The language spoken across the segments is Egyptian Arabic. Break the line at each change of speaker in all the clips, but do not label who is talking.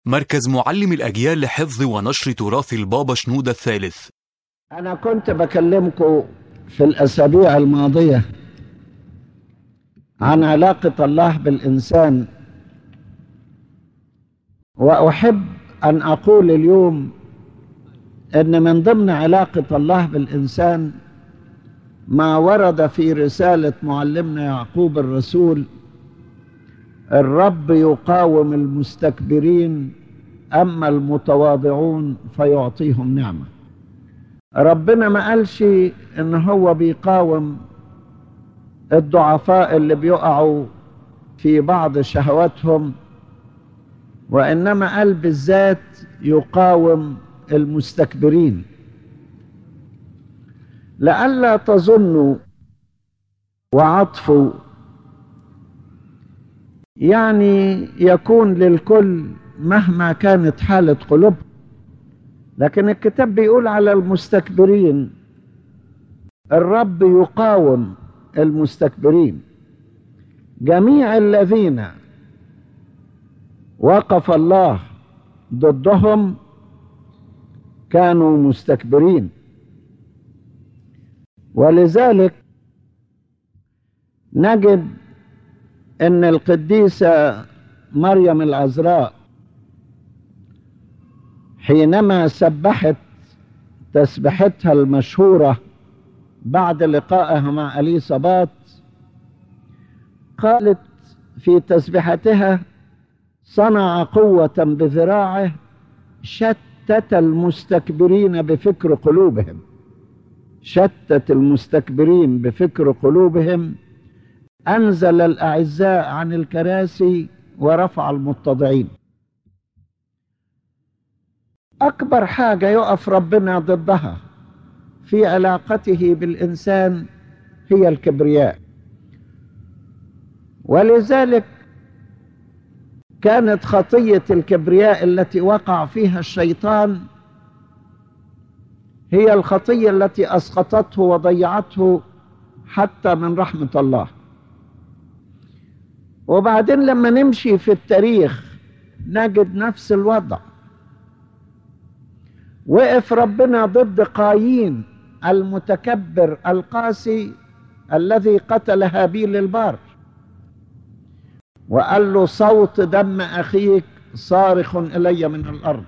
مركز معلم الأجيال لحفظ ونشر تراث البابا شنودة الثالث
أنا كنت بكلمكم في الأسابيع الماضية عن علاقة الله بالإنسان وأحب أن أقول اليوم أن من ضمن علاقة الله بالإنسان ما ورد في رسالة معلمنا يعقوب الرسول الرب يقاوم المستكبرين أما المتواضعون فيعطيهم نعمة ربنا ما قالش إن هو بيقاوم الضعفاء اللي بيقعوا في بعض شهواتهم وإنما قال بالذات يقاوم المستكبرين لئلا تظنوا وعطفوا يعني يكون للكل مهما كانت حالة قلوبهم لكن الكتاب بيقول على المستكبرين الرب يقاوم المستكبرين جميع الذين وقف الله ضدهم كانوا مستكبرين ولذلك نجد ان القديسه مريم العذراء حينما سبحت تسبحتها المشهوره بعد لقائها مع اليصابات قالت في تسبحتها صنع قوه بذراعه شتت المستكبرين بفكر قلوبهم شتت المستكبرين بفكر قلوبهم انزل الاعزاء عن الكراسي ورفع المتضعين اكبر حاجه يقف ربنا ضدها في علاقته بالانسان هي الكبرياء ولذلك كانت خطيه الكبرياء التي وقع فيها الشيطان هي الخطيه التي اسقطته وضيعته حتى من رحمه الله وبعدين لما نمشي في التاريخ نجد نفس الوضع وقف ربنا ضد قايين المتكبر القاسي الذي قتل هابيل البار وقال له صوت دم اخيك صارخ الي من الارض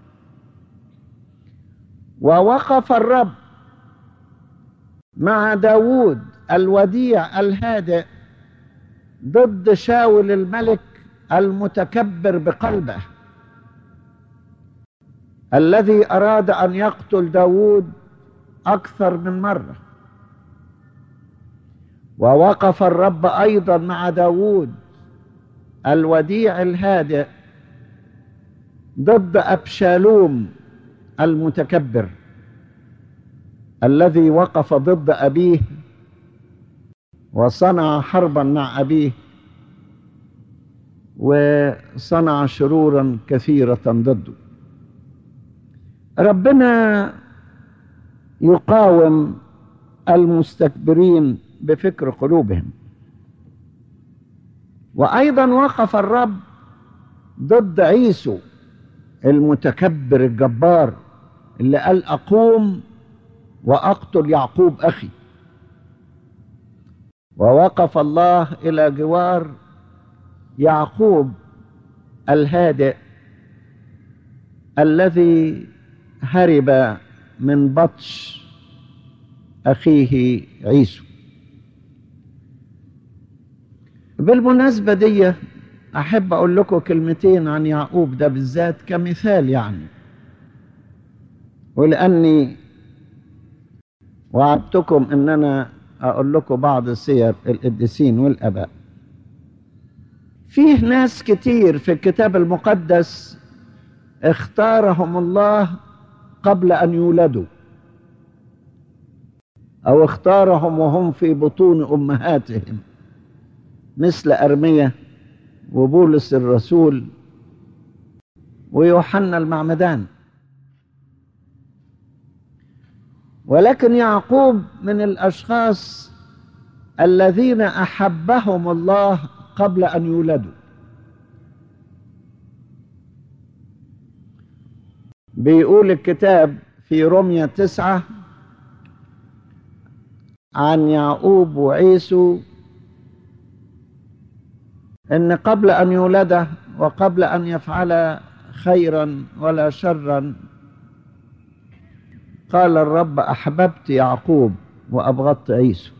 ووقف الرب مع داوود الوديع الهادئ ضد شاول الملك المتكبر بقلبه الذي أراد أن يقتل داود أكثر من مرة ووقف الرب أيضا مع داود الوديع الهادئ ضد أبشالوم المتكبر الذي وقف ضد أبيه وصنع حربا مع أبيه وصنع شرورا كثيرة ضده ربنا يقاوم المستكبرين بفكر قلوبهم وايضا وقف الرب ضد عيسو المتكبر الجبار اللي قال اقوم واقتل يعقوب اخي ووقف الله الى جوار يعقوب الهادئ الذي هرب من بطش اخيه عيسو بالمناسبه دي احب اقول لكم كلمتين عن يعقوب ده بالذات كمثال يعني ولاني وعدتكم ان انا اقول لكم بعض سير القديسين والاباء فيه ناس كتير في الكتاب المقدس اختارهم الله قبل ان يولدوا او اختارهم وهم في بطون امهاتهم مثل ارميه وبولس الرسول ويوحنا المعمدان ولكن يعقوب من الاشخاص الذين احبهم الله قبل ان يولدوا بيقول الكتاب في رمية تسعة عن يعقوب وعيسو ان قبل ان يولد وقبل ان يفعل خيرا ولا شرا قال الرب احببت يعقوب وابغضت عيسو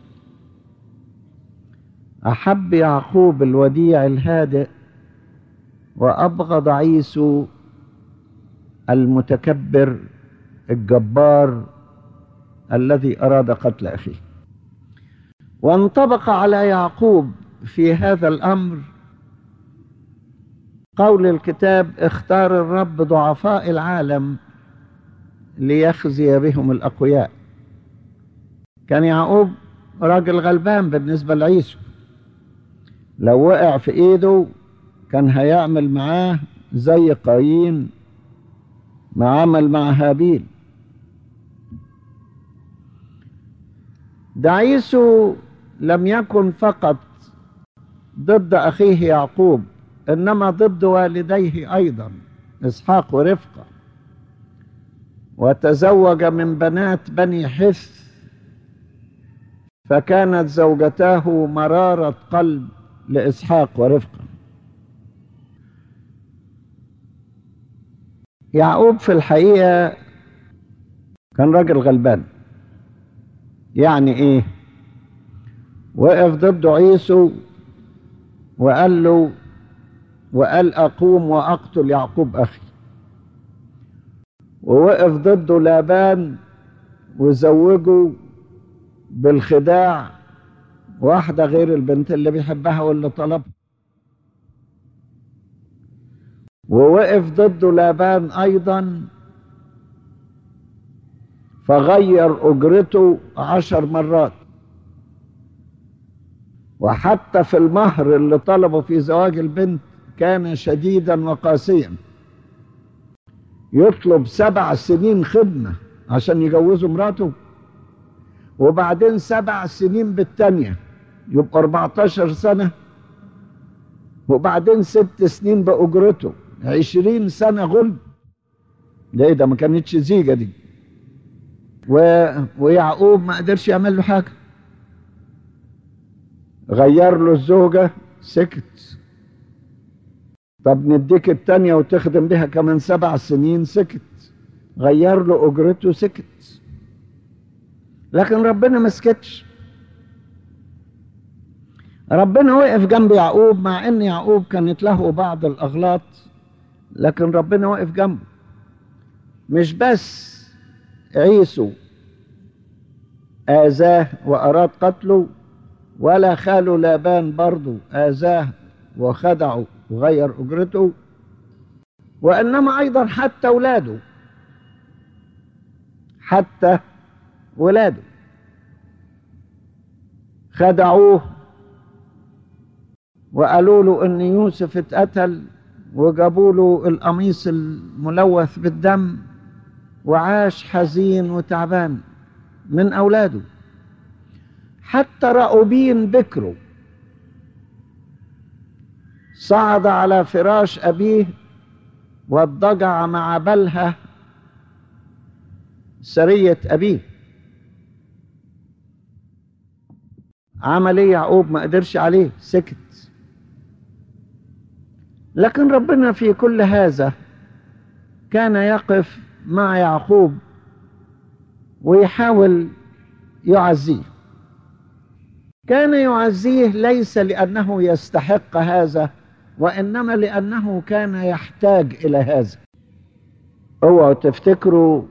احب يعقوب الوديع الهادئ وابغض عيسو المتكبر الجبار الذي اراد قتل اخيه وانطبق على يعقوب في هذا الامر قول الكتاب اختار الرب ضعفاء العالم ليخزي بهم الاقوياء كان يعقوب راجل غلبان بالنسبه لعيسو لو وقع في ايده كان هيعمل معاه زي قايين ما عمل مع هابيل ده عيسو لم يكن فقط ضد اخيه يعقوب انما ضد والديه ايضا اسحاق ورفقه وتزوج من بنات بني حث فكانت زوجتاه مراره قلب لاسحاق ورفقه يعقوب في الحقيقه كان راجل غلبان يعني ايه وقف ضده عيسو وقال له وقال اقوم واقتل يعقوب اخي ووقف ضده لابان وزوجه بالخداع واحدة غير البنت اللي بيحبها واللي طلبها ووقف ضده لابان أيضا فغير أجرته عشر مرات وحتى في المهر اللي طلبه في زواج البنت كان شديدا وقاسيا يطلب سبع سنين خدمة عشان يجوزوا مراته وبعدين سبع سنين بالتانية يبقى 14 سنة وبعدين ست سنين بأجرته عشرين سنة غلب ده ده ما كانتش زيجة دي و... ويعقوب ما قدرش يعمل له حاجة غير له الزوجة سكت طب نديك التانية وتخدم بها كمان سبع سنين سكت غير له أجرته سكت لكن ربنا ما سكتش ربنا وقف جنب يعقوب مع ان يعقوب كانت له بعض الاغلاط لكن ربنا وقف جنبه مش بس عيسو آذاه وأراد قتله ولا خاله لابان برضه آذاه وخدعه وغير أجرته وإنما أيضا حتى أولاده حتى ولاده خدعوه وقالوا له ان يوسف اتقتل وجابوا له القميص الملوث بالدم وعاش حزين وتعبان من اولاده حتى رأوبين بكره صعد على فراش ابيه واضطجع مع بلهه سريه ابيه عمل ايه يعقوب ما قدرش عليه سكت لكن ربنا في كل هذا كان يقف مع يعقوب ويحاول يعزيه كان يعزيه ليس لانه يستحق هذا وانما لانه كان يحتاج الى هذا اوعوا تفتكروا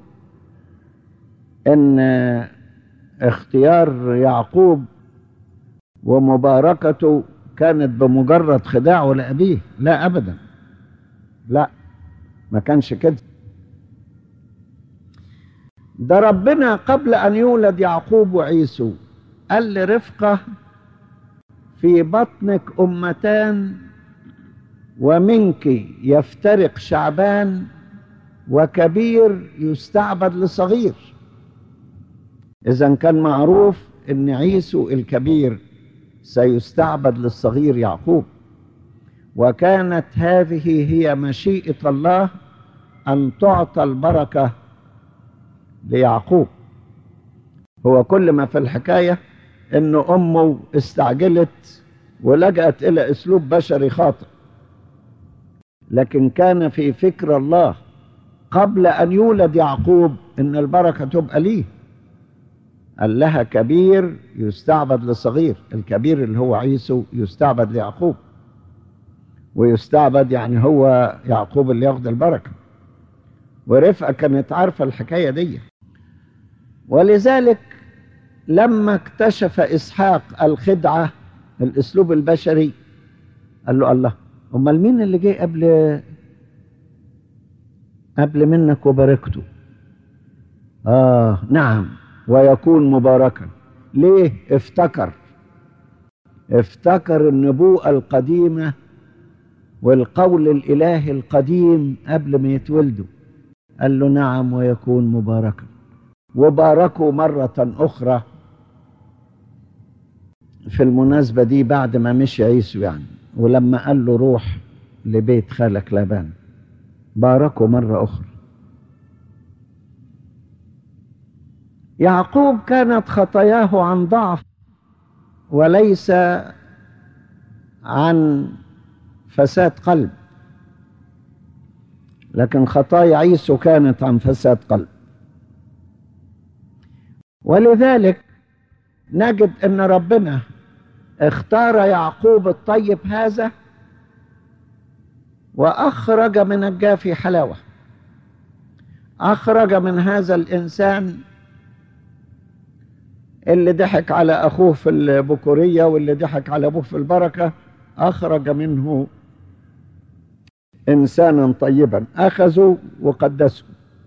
ان اختيار يعقوب ومباركته كانت بمجرد خداعه لأبيه لا أبدا لا ما كانش كده ده ربنا قبل أن يولد يعقوب وعيسو قال لرفقة في بطنك أمتان ومنك يفترق شعبان وكبير يستعبد لصغير إذا كان معروف أن عيسو الكبير سيستعبد للصغير يعقوب وكانت هذه هي مشيئة الله أن تعطى البركة ليعقوب هو كل ما في الحكاية إن أمه استعجلت ولجأت إلى أسلوب بشري خاطئ لكن كان في فكر الله قبل أن يولد يعقوب إن البركة تبقى ليه قال لها كبير يستعبد لصغير الكبير اللي هو عيسو يستعبد ليعقوب ويستعبد يعني هو يعقوب اللي ياخد البركة ورفقة كانت عارفة الحكاية دي ولذلك لما اكتشف إسحاق الخدعة الأسلوب البشري قال له الله أمال مين اللي جه قبل قبل منك وباركته آه نعم ويكون مباركا ليه افتكر افتكر النبوءة القديمة والقول الإلهي القديم قبل ما يتولدوا قال له نعم ويكون مباركا وباركوا مرة أخرى في المناسبة دي بعد ما مشي عيسو يعني ولما قال له روح لبيت خالك لابان باركوا مرة أخرى يعقوب كانت خطاياه عن ضعف وليس عن فساد قلب لكن خطايا عيسو كانت عن فساد قلب ولذلك نجد ان ربنا اختار يعقوب الطيب هذا واخرج من الجافي حلاوه اخرج من هذا الانسان اللي ضحك على اخوه في البكوريه واللي ضحك على ابوه في البركه اخرج منه انسانا طيبا اخذوا وقدسوا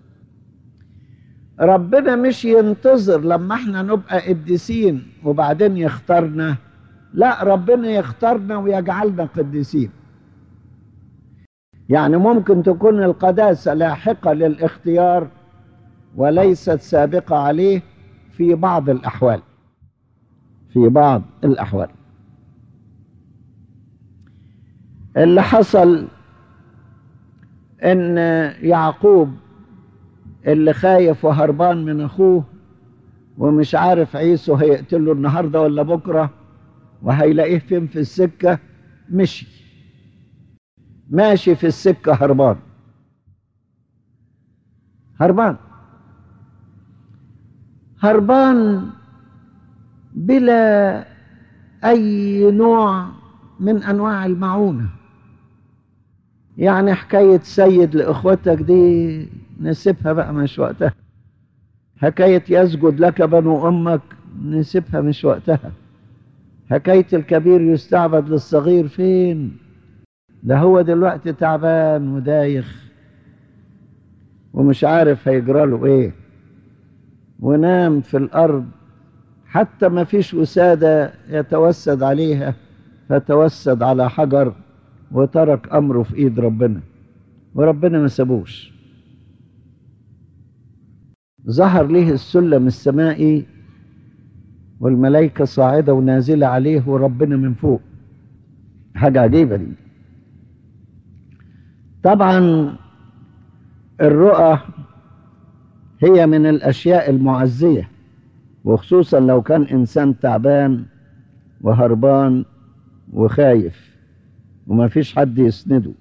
ربنا مش ينتظر لما احنا نبقى قديسين وبعدين يختارنا لا ربنا يختارنا ويجعلنا قديسين يعني ممكن تكون القداسة لاحقة للاختيار وليست سابقة عليه في بعض الأحوال في بعض الأحوال اللي حصل ان يعقوب اللي خايف وهربان من اخوه ومش عارف عيسو هيقتله النهارده ولا بكره وهيلاقيه فين في السكه مشي ماشي في السكه هربان هربان هربان بلا اي نوع من انواع المعونه يعني حكايه سيد لاخوتك دي نسيبها بقى مش وقتها حكاية يسجد لك بنو أمك نسيبها مش وقتها حكاية الكبير يستعبد للصغير فين ده هو دلوقتي تعبان ودايخ ومش عارف هيجرى له ايه ونام في الأرض حتى ما فيش وسادة يتوسد عليها فتوسد على حجر وترك أمره في إيد ربنا وربنا ما سابوش ظهر له السلم السمائي والملائكة صاعدة ونازلة عليه وربنا من فوق حاجة عجيبة دي طبعا الرؤى هي من الأشياء المعزية وخصوصا لو كان إنسان تعبان وهربان وخايف وما فيش حد يسنده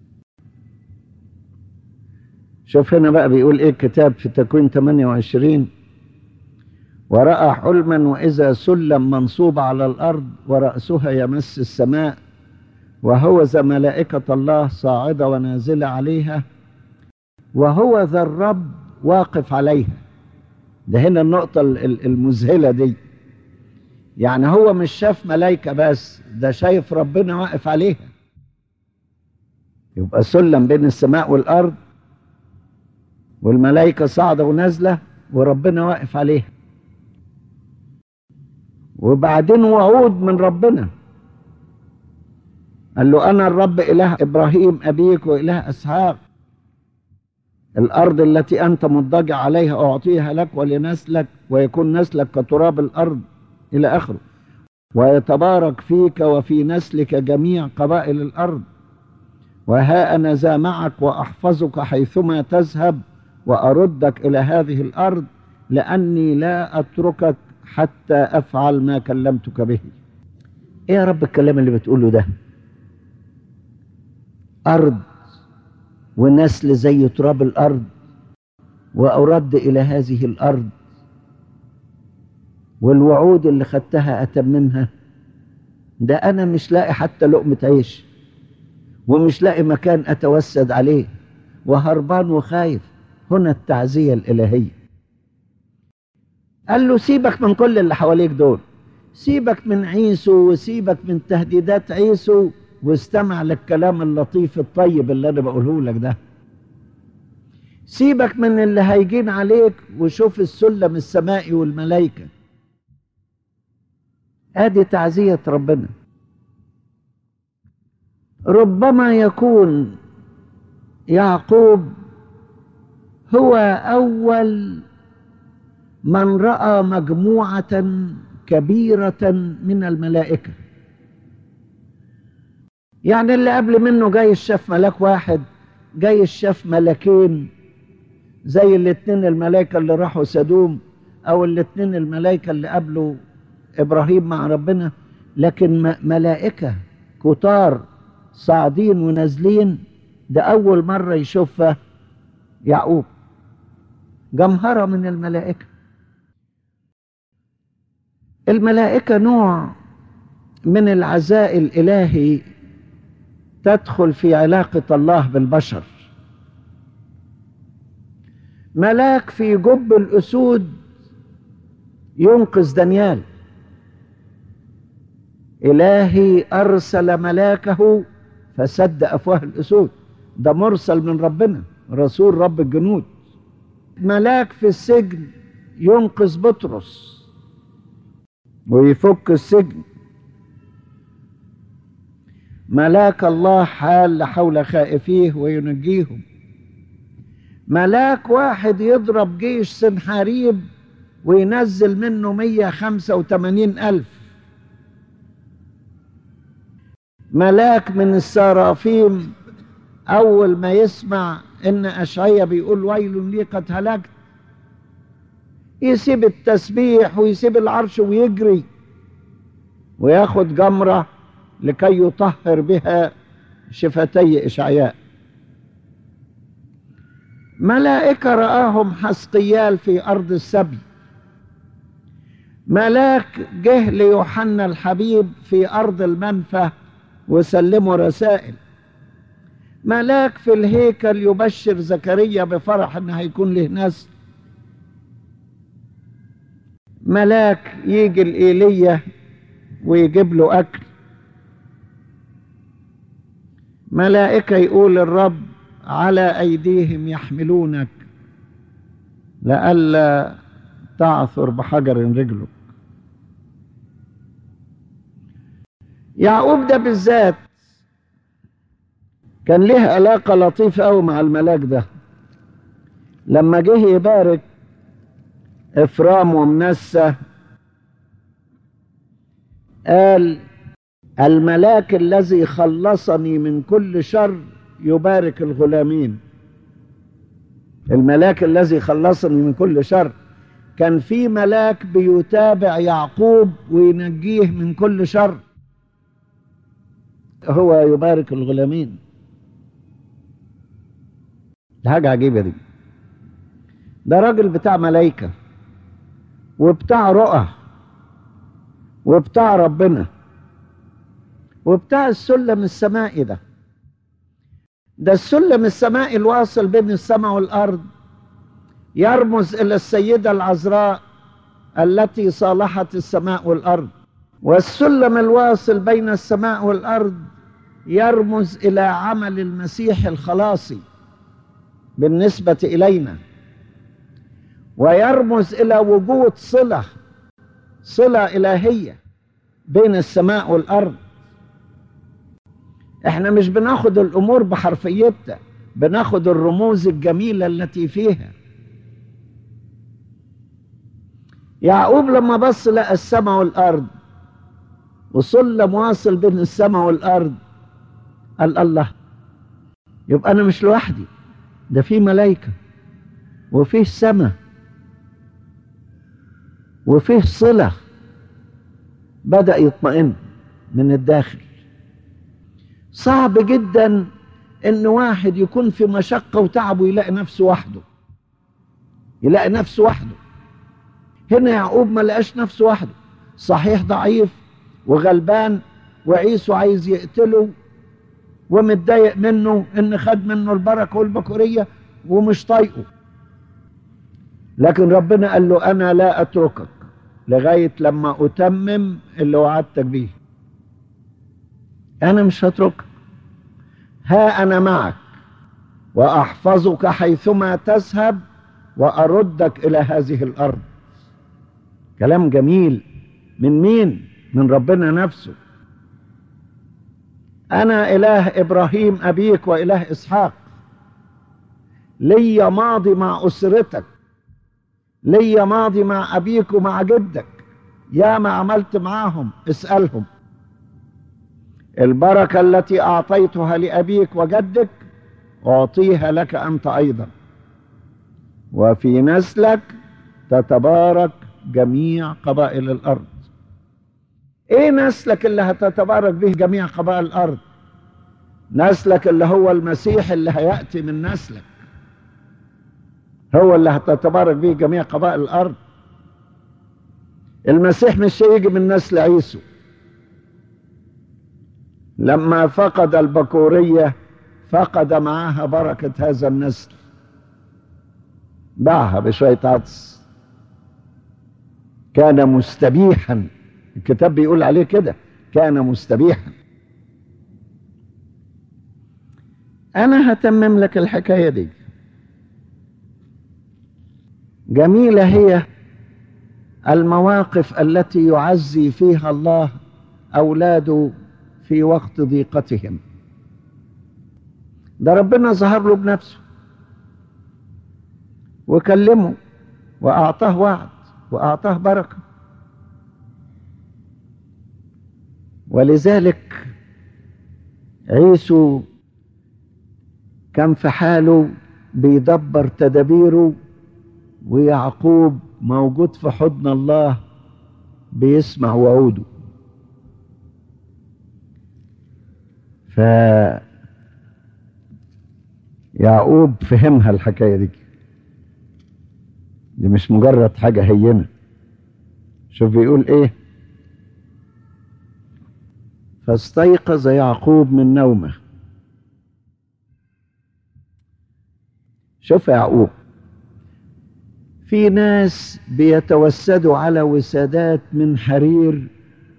شوف هنا بقى بيقول ايه الكتاب في تكوين 28 ورأى حلما وإذا سلم منصوب على الأرض ورأسها يمس السماء وهو ذا ملائكة الله صاعدة ونازلة عليها وهو ذا الرب واقف عليها ده هنا النقطة المذهلة دي يعني هو مش شاف ملائكة بس ده شايف ربنا واقف عليها يبقى سلم بين السماء والأرض والملائكة صاعدة ونازلة وربنا واقف عليها وبعدين وعود من ربنا قال له أنا الرب إله إبراهيم أبيك وإله إسحاق الأرض التي أنت مضطجع عليها أعطيها لك ولنسلك ويكون نسلك كتراب الأرض إلى آخره ويتبارك فيك وفي نسلك جميع قبائل الأرض وها أنا ذا معك وأحفظك حيثما تذهب وأردك إلى هذه الأرض لأني لا أتركك حتى أفعل ما كلمتك به إيه يا رب الكلام اللي بتقوله ده أرض ونسل زي تراب الأرض وأرد إلى هذه الأرض والوعود اللي خدتها أتممها ده أنا مش لاقي حتى لقمة عيش ومش لاقي مكان أتوسد عليه وهربان وخايف هنا التعزية الإلهية قال له سيبك من كل اللي حواليك دول سيبك من عيسو وسيبك من تهديدات عيسو واستمع للكلام اللطيف الطيب اللي أنا بقوله لك ده سيبك من اللي هيجين عليك وشوف السلم السمائي والملائكة ادي تعزية ربنا ربما يكون يعقوب هو أول من رأى مجموعة كبيرة من الملائكة يعني اللي قبل منه جاي شاف ملاك واحد جاي شاف ملاكين زي الاتنين الملائكة اللي راحوا سدوم أو الاتنين الملائكة اللي قبلوا إبراهيم مع ربنا لكن ملائكة كتار صاعدين ونازلين ده أول مرة يشوفها يعقوب جمهرة من الملائكة الملائكة نوع من العزاء الإلهي تدخل في علاقة الله بالبشر ملاك في جب الأسود ينقذ دانيال إلهي أرسل ملاكه فسد أفواه الأسود ده مرسل من ربنا رسول رب الجنود ملاك في السجن ينقذ بطرس ويفك السجن ملاك الله حال حول خائفيه وينجيهم ملاك واحد يضرب جيش سنحاريب وينزل منه 185 ألف ملاك من السرافيم أول ما يسمع إن أشعية بيقول ويل لي قد هلكت يسيب التسبيح ويسيب العرش ويجري وياخد جمرة لكي يطهر بها شفتي إشعياء ملائكة رآهم حسقيال في أرض السبي ملاك جه ليوحنا الحبيب في أرض المنفى وسلموا رسائل ملاك في الهيكل يبشر زكريا بفرح ان هيكون له نسل ملاك يجي الإيلية ويجيب له أكل ملائكة يقول الرب على أيديهم يحملونك لئلا تعثر بحجر رجلك يعقوب ده بالذات كان له علاقة لطيفة أوي مع الملاك ده لما جه يبارك إفرام ومنسة قال الملاك الذي خلصني من كل شر يبارك الغلامين الملاك الذي خلصني من كل شر كان في ملاك بيتابع يعقوب وينجيه من كل شر هو يبارك الغلامين دي حاجة عجيبة دي ده راجل بتاع ملايكة وبتاع رؤى وبتاع ربنا وبتاع السلم السمائي ده ده السلم السمائي الواصل بين السماء والأرض يرمز إلى السيدة العذراء التي صالحت السماء والأرض والسلم الواصل بين السماء والأرض يرمز إلى عمل المسيح الخلاصي بالنسبة إلينا ويرمز إلى وجود صلة صلة إلهية بين السماء والأرض احنا مش بناخد الأمور بحرفيتها بناخد الرموز الجميلة التي فيها يعقوب لما بص لقى السماء والأرض وسلم واصل بين السماء والأرض قال الله يبقى انا مش لوحدي ده في ملائكه وفيه سماء وفيه صله بدا يطمئن من الداخل صعب جدا ان واحد يكون في مشقه وتعب ويلاقي نفسه وحده يلاقي نفسه وحده هنا يعقوب ما لقاش نفسه وحده صحيح ضعيف وغلبان وعيسو عايز يقتله ومتضايق منه ان خد منه البركه والبكوريه ومش طايقه لكن ربنا قال له انا لا اتركك لغايه لما اتمم اللي وعدتك بيه انا مش هتركك ها انا معك واحفظك حيثما تذهب واردك الى هذه الارض كلام جميل من مين من ربنا نفسه انا اله ابراهيم ابيك واله اسحاق لي ماضي مع اسرتك لي ماضي مع ابيك ومع جدك يا ما عملت معاهم اسالهم البركه التي اعطيتها لابيك وجدك اعطيها لك انت ايضا وفي نسلك تتبارك جميع قبائل الارض ايه نسلك اللي هتتبارك به جميع قبائل الارض نسلك اللي هو المسيح اللي هياتي من نسلك هو اللي هتتبارك به جميع قبائل الارض المسيح مش هيجي من نسل عيسو لما فقد البكوريه فقد معها بركه هذا النسل باعها بشويه عطس كان مستبيحا الكتاب بيقول عليه كده كان مستبيحا انا هتمم لك الحكايه دي جميله هي المواقف التي يعزي فيها الله اولاده في وقت ضيقتهم ده ربنا ظهر له بنفسه وكلمه واعطاه وعد واعطاه بركه ولذلك عيسو كان في حاله بيدبر تدابيره ويعقوب موجود في حضن الله بيسمع وعوده ف يعقوب فهمها الحكايه دي دي مش مجرد حاجه هينه شوف بيقول ايه فاستيقظ يعقوب من نومه شوف يا يعقوب في ناس بيتوسدوا على وسادات من حرير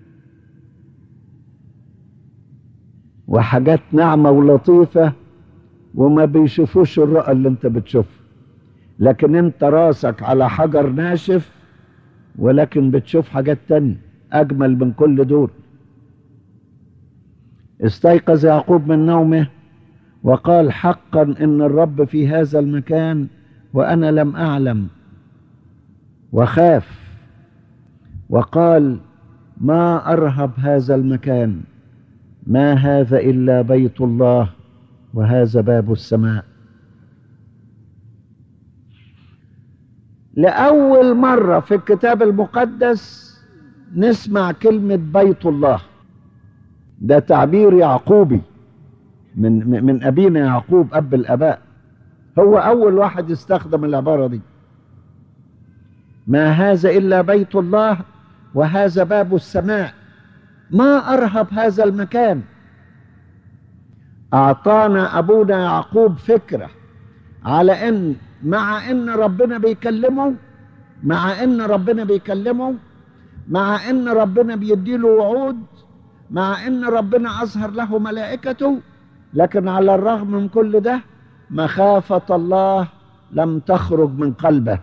وحاجات ناعمة ولطيفة وما بيشوفوش الرؤى اللي انت بتشوفها لكن انت راسك على حجر ناشف ولكن بتشوف حاجات تانية اجمل من كل دول استيقظ يعقوب من نومه وقال حقا ان الرب في هذا المكان وانا لم اعلم وخاف وقال ما ارهب هذا المكان ما هذا الا بيت الله وهذا باب السماء لاول مره في الكتاب المقدس نسمع كلمه بيت الله ده تعبير يعقوبي من من ابينا يعقوب اب الاباء هو اول واحد استخدم العباره دي ما هذا الا بيت الله وهذا باب السماء ما ارهب هذا المكان اعطانا ابونا يعقوب فكره على ان مع ان ربنا بيكلمه مع ان ربنا بيكلمه مع ان ربنا بيديله وعود مع ان ربنا اظهر له ملائكته لكن على الرغم من كل ده مخافه الله لم تخرج من قلبه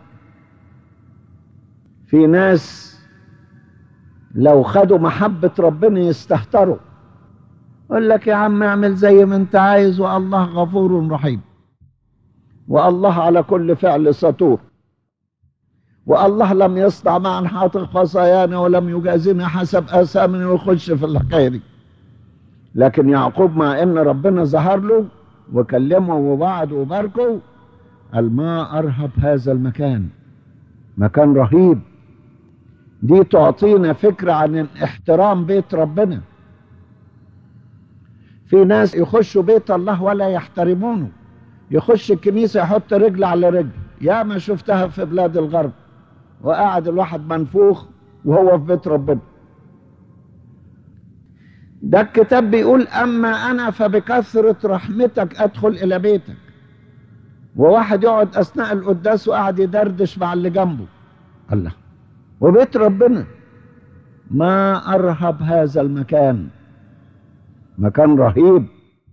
في ناس لو خدوا محبه ربنا يستهتروا يقول لك يا عم اعمل زي ما انت عايز والله غفور رحيم والله على كل فعل ستور والله لم يصنع معا حاطق خصايانا ولم يجازنا حسب اثامنا ويخش في الحكايه دي لكن يعقوب مع ان ربنا ظهر له وكلموا ووعدوا وباركوا قال ما أرهب هذا المكان مكان رهيب دي تعطينا فكرة عن احترام بيت ربنا في ناس يخشوا بيت الله ولا يحترمونه يخش الكنيسة يحط رجل على رجل يا ما شفتها في بلاد الغرب وقاعد الواحد منفوخ وهو في بيت ربنا ده الكتاب بيقول أما أنا فبكثرة رحمتك أدخل إلى بيتك وواحد يقعد أثناء القداس وقاعد يدردش مع اللي جنبه الله وبيت ربنا ما أرهب هذا المكان مكان رهيب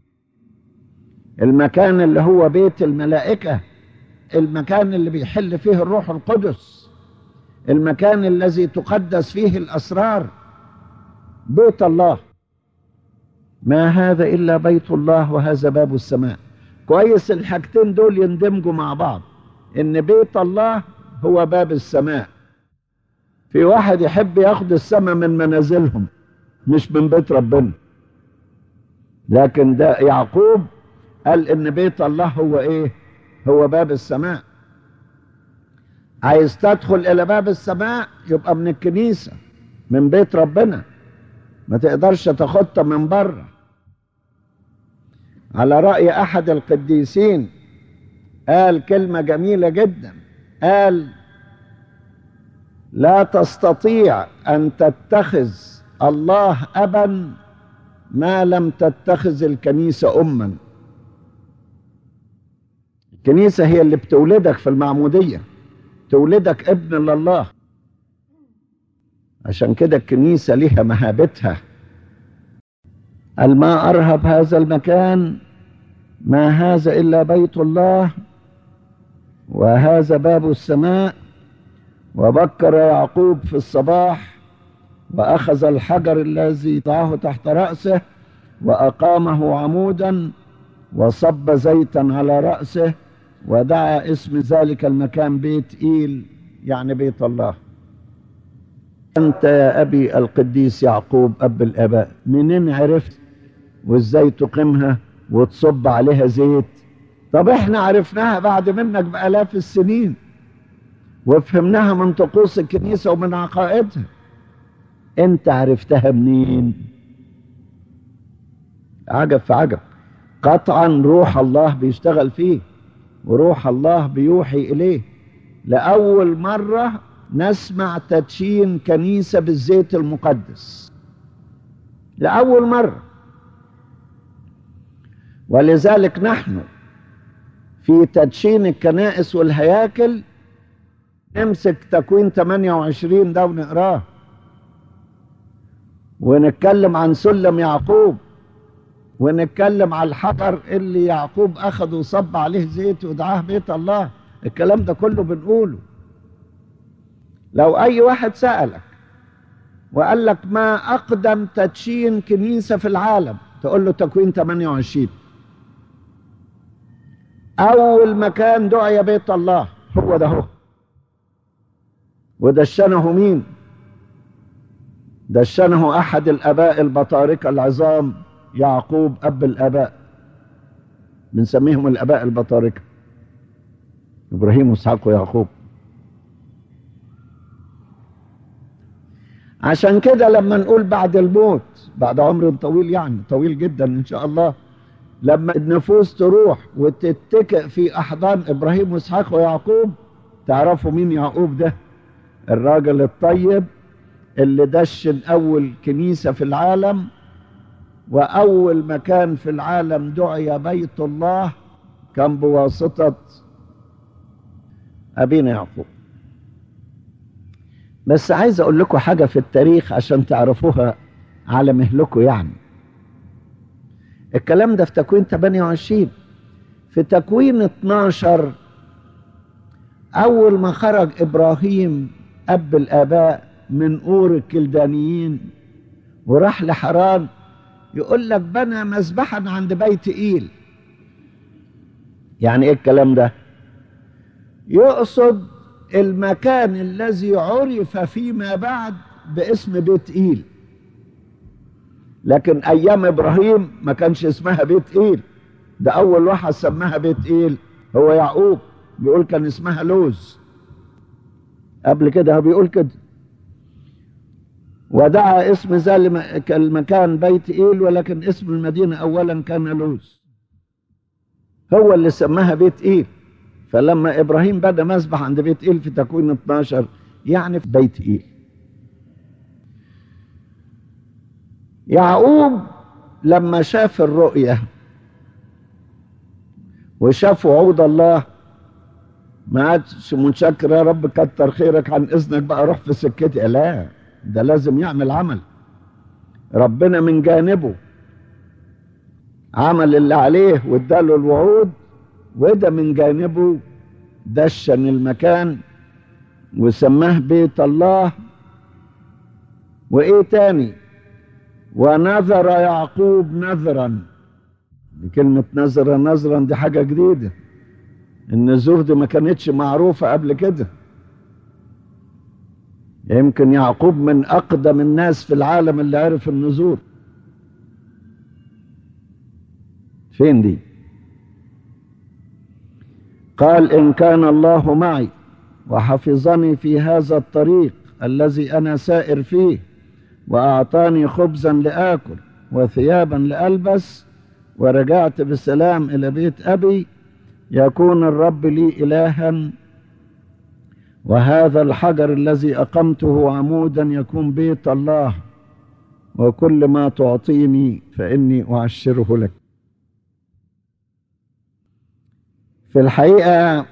المكان اللي هو بيت الملائكة المكان اللي بيحل فيه الروح القدس المكان الذي تقدس فيه الأسرار بيت الله ما هذا إلا بيت الله وهذا باب السماء كويس الحاجتين دول يندمجوا مع بعض إن بيت الله هو باب السماء في واحد يحب ياخد السماء من منازلهم مش من بيت ربنا لكن ده يعقوب قال ان بيت الله هو ايه هو باب السماء عايز تدخل الى باب السماء يبقى من الكنيسة من بيت ربنا ما تقدرش تاخدها من بره على رأي احد القديسين قال كلمة جميلة جدا قال لا تستطيع ان تتخذ الله ابا ما لم تتخذ الكنيسة أما الكنيسة هي اللي بتولدك في المعمودية تولدك ابن لله عشان كده الكنيسة ليها مهابتها الماء أرهب هذا المكان ما هذا إلا بيت الله وهذا باب السماء وبكر يعقوب في الصباح واخذ الحجر الذي ضعه تحت راسه واقامه عمودا وصب زيتا على راسه ودعا اسم ذلك المكان بيت ايل يعني بيت الله انت يا ابي القديس يعقوب اب الاباء منين عرفت وازاي تقيمها وتصب عليها زيت طب احنا عرفناها بعد منك بالاف السنين وفهمناها من طقوس الكنيسه ومن عقائدها انت عرفتها منين عجب في عجب قطعا روح الله بيشتغل فيه وروح الله بيوحي اليه لاول مره نسمع تدشين كنيسه بالزيت المقدس لاول مره ولذلك نحن في تدشين الكنائس والهياكل نمسك تكوين 28 ده ونقراه ونتكلم عن سلم يعقوب ونتكلم على الحجر اللي يعقوب اخذه وصب عليه زيت ودعاه بيت الله الكلام ده كله بنقوله لو اي واحد سألك وقال لك ما اقدم تدشين كنيسة في العالم تقول له تكوين 28 اول مكان دعي بيت الله هو ده هو ودشنه مين دشنه احد الاباء البطاركه العظام يعقوب اب الاباء بنسميهم الاباء البطاركه ابراهيم واسحاق ويعقوب عشان كده لما نقول بعد الموت بعد عمر طويل يعني طويل جدا ان شاء الله لما النفوس تروح وتتكئ في احضان ابراهيم واسحاق ويعقوب تعرفوا مين يعقوب ده الراجل الطيب اللي دشن اول كنيسه في العالم واول مكان في العالم دعي بيت الله كان بواسطه ابينا يعقوب بس عايز اقول لكم حاجه في التاريخ عشان تعرفوها على مهلكم يعني الكلام ده في تكوين 28 في تكوين 12 اول ما خرج ابراهيم اب الاباء من اور الكلدانيين وراح لحران يقول لك بنى مذبحا عند بيت ايل يعني ايه الكلام ده يقصد المكان الذي عرف فيما بعد باسم بيت ايل لكن ايام ابراهيم ما كانش اسمها بيت ايل ده أول واحد سماها بيت إيل هو يعقوب بيقول كان اسمها لوز قبل كده هو بيقول كده ودعا اسم ذلك المكان بيت إيل ولكن اسم المدينة أولا كان لوز هو اللي سماها بيت إيل فلما إبراهيم بدأ مسبح عند بيت إيل في تكوين 12 يعني في بيت إيل يعقوب لما شاف الرؤية وشاف وعود الله ما عادش متشكر يا رب كتر خيرك عن اذنك بقى روح في سكتي لا ده لازم يعمل عمل ربنا من جانبه عمل اللي عليه واداله الوعود وده من جانبه دشن المكان وسماه بيت الله وايه تاني ونذر يعقوب نذرا دي كلمة نذر نذرا دي حاجة جديدة النذور دي ما كانتش معروفة قبل كده يمكن يعقوب من أقدم الناس في العالم اللي عرف النذور فين دي قال إن كان الله معي وحفظني في هذا الطريق الذي أنا سائر فيه وأعطاني خبزا لآكل وثيابا لألبس ورجعت بالسلام إلى بيت أبي يكون الرب لي إلها وهذا الحجر الذي أقمته عمودا يكون بيت الله وكل ما تعطيني فإني أعشره لك في الحقيقة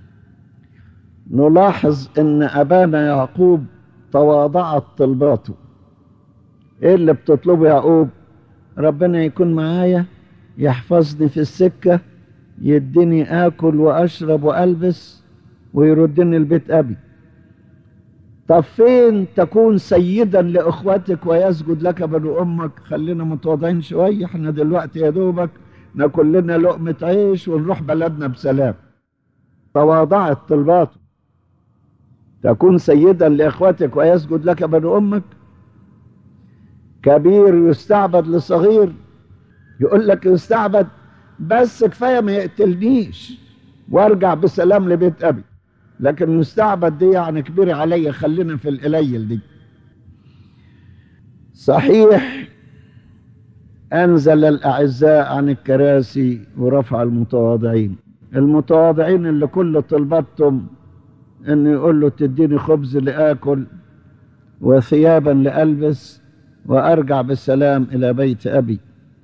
نلاحظ أن أبانا يعقوب تواضعت طلباته إيه اللي بتطلبه يعقوب ربنا يكون معايا يحفظني في السكة يديني آكل وأشرب وألبس ويردني البيت أبي طب فين تكون سيدا لإخوتك ويسجد لك بنو أمك خلينا متواضعين شوية احنا دلوقتي يا دوبك ناكل لنا لقمة عيش ونروح بلدنا بسلام تواضعت طلباته تكون سيدا لإخوتك ويسجد لك بنو أمك كبير يستعبد لصغير يقول لك يستعبد بس كفايه ما يقتلنيش وارجع بسلام لبيت ابي لكن يستعبد دي يعني كبير عليا خلينا في القليل دي صحيح انزل الاعزاء عن الكراسي ورفع المتواضعين المتواضعين اللي كل طلباتهم انه يقول له تديني خبز لاكل وثيابا لالبس وارجع بالسلام الى بيت ابي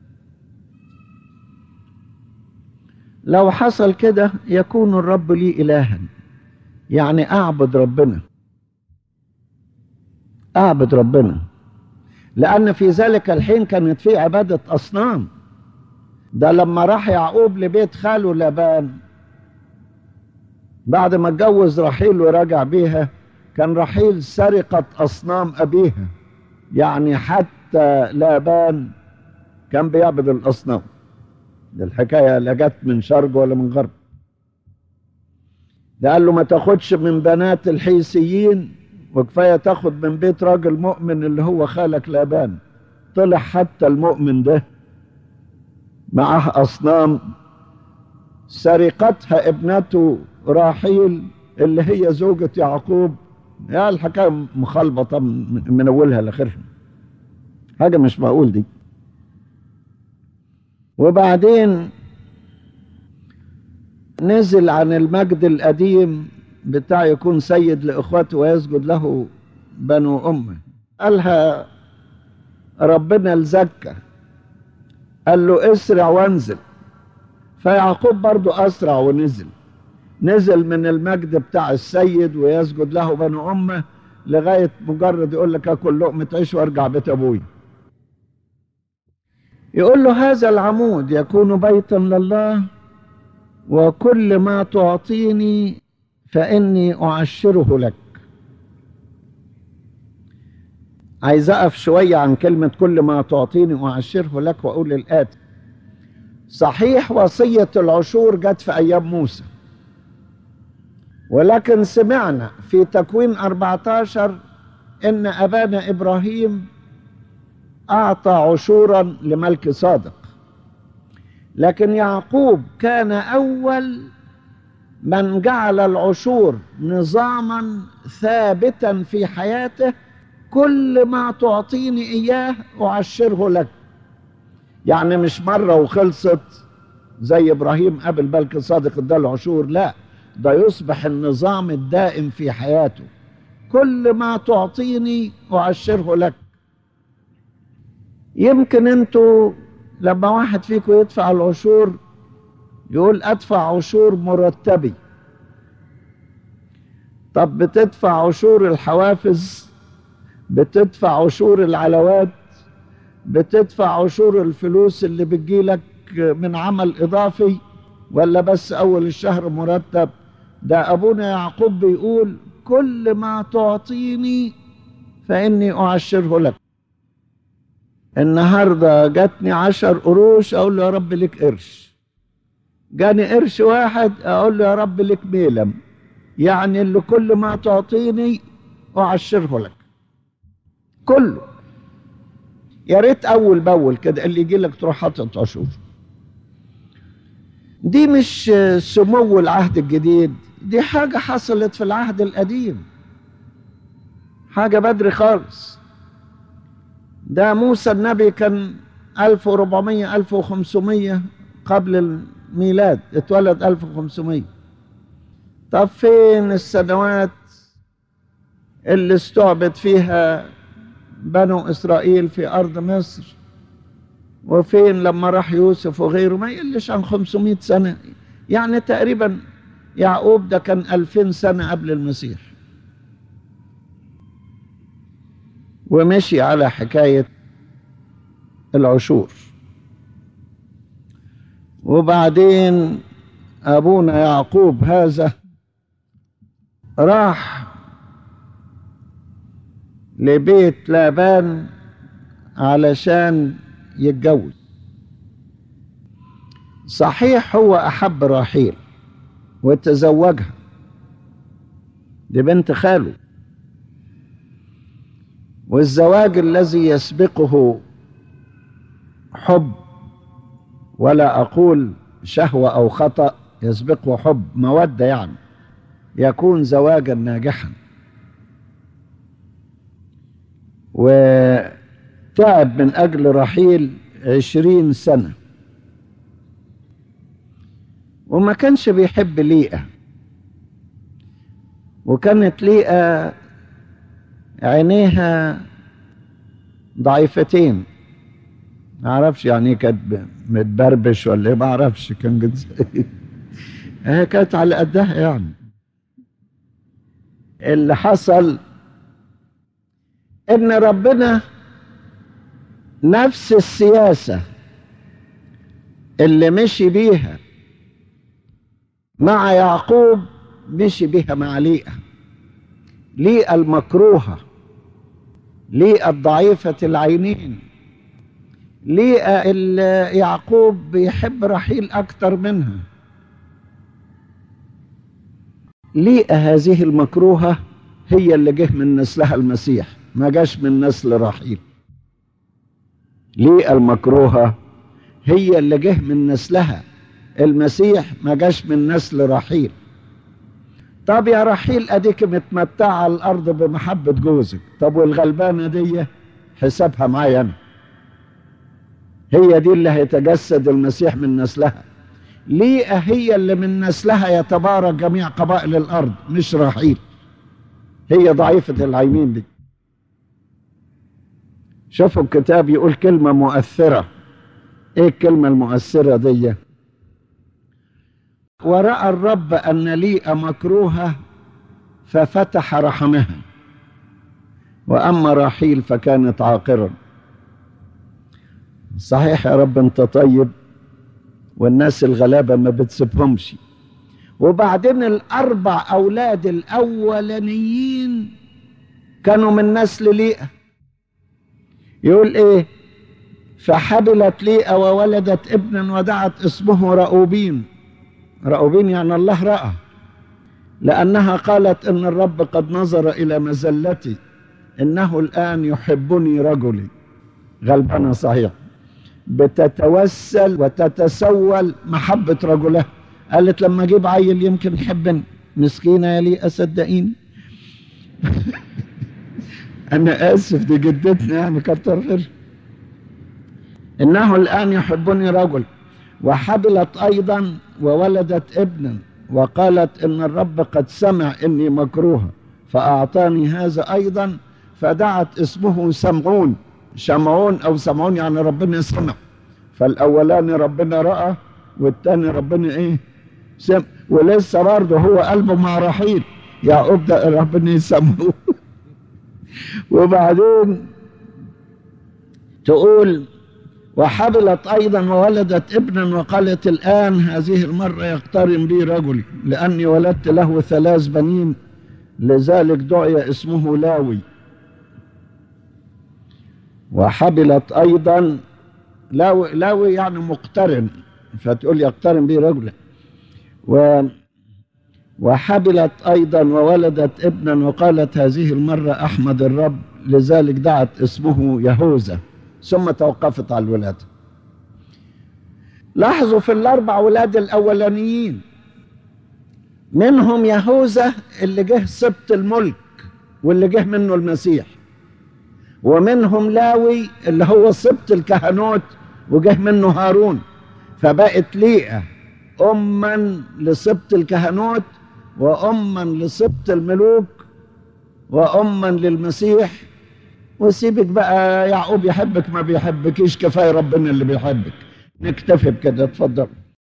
لو حصل كده يكون الرب لي إلها يعني أعبد ربنا أعبد ربنا لأن في ذلك الحين كانت في عبادة أصنام ده لما راح يعقوب لبيت خاله لابان بعد ما اتجوز رحيل ورجع بيها كان رحيل سرقة أصنام أبيها يعني حتى لابان كان بيعبد الأصنام دي الحكاية لا جت من شرق ولا من غرب ده قال له ما تاخدش من بنات الحيسيين وكفاية تاخد من بيت راجل مؤمن اللي هو خالك لابان طلع حتى المؤمن ده معاه أصنام سرقتها ابنته راحيل اللي هي زوجة يعقوب يا الحكاية مخلبطة من أولها لآخرها حاجة مش معقول دي وبعدين نزل عن المجد القديم بتاع يكون سيد لإخوته ويسجد له بنو أمه قالها ربنا الزكى قال له اسرع وانزل فيعقوب برضو أسرع ونزل نزل من المجد بتاع السيد ويسجد له بنو أمه لغاية مجرد يقول لك أكل لقمة عيش وارجع بيت أبوي يقول له هذا العمود يكون بيتا لله وكل ما تعطيني فإني أعشره لك عايز أقف شوية عن كلمة كل ما تعطيني أعشره لك وأقول الآتي صحيح وصية العشور جت في أيام موسى ولكن سمعنا في تكوين 14 إن أبانا إبراهيم أعطى عشورا لملك صادق لكن يعقوب كان أول من جعل العشور نظاما ثابتا في حياته كل ما تعطيني إياه أعشره لك يعني مش مرة وخلصت زي إبراهيم قبل بلك صادق ده العشور لا ده يصبح النظام الدائم في حياته كل ما تعطيني أعشره لك يمكن انتوا لما واحد فيكم يدفع العشور يقول ادفع عشور مرتبي طب بتدفع عشور الحوافز بتدفع عشور العلوات بتدفع عشور الفلوس اللي بتجيلك من عمل اضافي ولا بس اول الشهر مرتب ده ابونا يعقوب بيقول كل ما تعطيني فاني اعشره لك النهارده جاتني عشر قروش اقول له يا رب لك قرش جاني قرش واحد اقول له يا رب لك ميلم يعني اللي كل ما تعطيني اعشره لك كله يا ريت اول باول كده اللي يجي لك تروح حاطط عشور دي مش سمو العهد الجديد دي حاجة حصلت في العهد القديم حاجة بدري خالص ده موسى النبي كان 1400 1500 قبل الميلاد اتولد 1500 طب فين السنوات اللي استعبد فيها بنو اسرائيل في ارض مصر وفين لما راح يوسف وغيره ما يقلش عن 500 سنه يعني تقريبا يعقوب ده كان 2000 سنه قبل المسيح ومشي على حكايه العشور وبعدين ابونا يعقوب هذا راح لبيت لابان علشان يتجوز صحيح هو احب راحيل وتزوجها دي بنت خاله والزواج الذي يسبقه حب ولا اقول شهوه او خطا يسبقه حب موده يعني يكون زواجا ناجحا وتعب من أجل رحيل عشرين سنة وما كانش بيحب ليئة وكانت ليئة عينيها ضعيفتين ما اعرفش يعني ايه كانت متبربش ولا ايه ما اعرفش كان جنس هي كانت على قدها يعني اللي حصل ان ربنا نفس السياسة اللي مشي بيها مع يعقوب مشي بيها مع ليئة ليئة المكروهة ليئة الضعيفة العينين ليئة اللي يعقوب بيحب رحيل أكتر منها ليئة هذه المكروهة هي اللي جه من نسلها المسيح ما جاش من نسل رحيل ليه المكروهة هي اللي جه من نسلها المسيح ما جاش من نسل رحيل طب يا رحيل اديك متمتعة على الارض بمحبة جوزك طب والغلبانة دي حسابها معايا انا هي دي اللي هيتجسد المسيح من نسلها ليه هي اللي من نسلها يتبارك جميع قبائل الارض مش رحيل هي ضعيفة العينين دي شوفوا الكتاب يقول كلمة مؤثرة ايه الكلمة المؤثرة دي ورأى الرب أن ليئة مكروهة ففتح رحمها وأما رحيل فكانت عاقرا صحيح يا رب أنت طيب والناس الغلابة ما بتسيبهمش وبعدين الأربع أولاد الأولانيين كانوا من نسل ليئة يقول إيه فحبلت ليئة وولدت ابنا ودعت اسمه رأوبين رأوبين يعني الله رأى لأنها قالت إن الرب قد نظر إلى مزلتي إنه الآن يحبني رجلي غلبانة صحيح بتتوسل وتتسول محبة رجلها قالت لما اجيب عيل يمكن يحبني مسكينة يا لي صدقيني انا اسف دي جدتنا يعني كتر خير انه الان يحبني رجل وحبلت ايضا وولدت ابنا وقالت ان الرب قد سمع اني مكروهه فاعطاني هذا ايضا فدعت اسمه سمعون شمعون او سمعون يعني ربنا سمع فالاولاني ربنا راى والتاني ربنا ايه سمع ولسه برضه هو قلبه مع رحيل يعقوب ده ربنا يسمعه وبعدين تقول وحبلت أيضا وولدت ابنا وقالت الآن هذه المرة يقترن بي رجلي لأني ولدت له ثلاث بنين لذلك دعي اسمه لاوي وحبلت أيضا لاوي, لاوي يعني مقترن فتقول يقترن بي رجلا و وحبلت أيضا وولدت ابنا وقالت هذه المرة أحمد الرب لذلك دعت اسمه يهوذا ثم توقفت على الولادة لاحظوا في الأربع ولاد الأولانيين منهم يهوذا اللي جه سبط الملك واللي جه منه المسيح ومنهم لاوي اللي هو سبط الكهنوت وجه منه هارون فبقت ليئة أما لسبط الكهنوت وأما لسبط الملوك وأما للمسيح وسيبك بقى يعقوب يحبك ما بيحبكيش كفايه ربنا اللي بيحبك نكتفي بكده اتفضل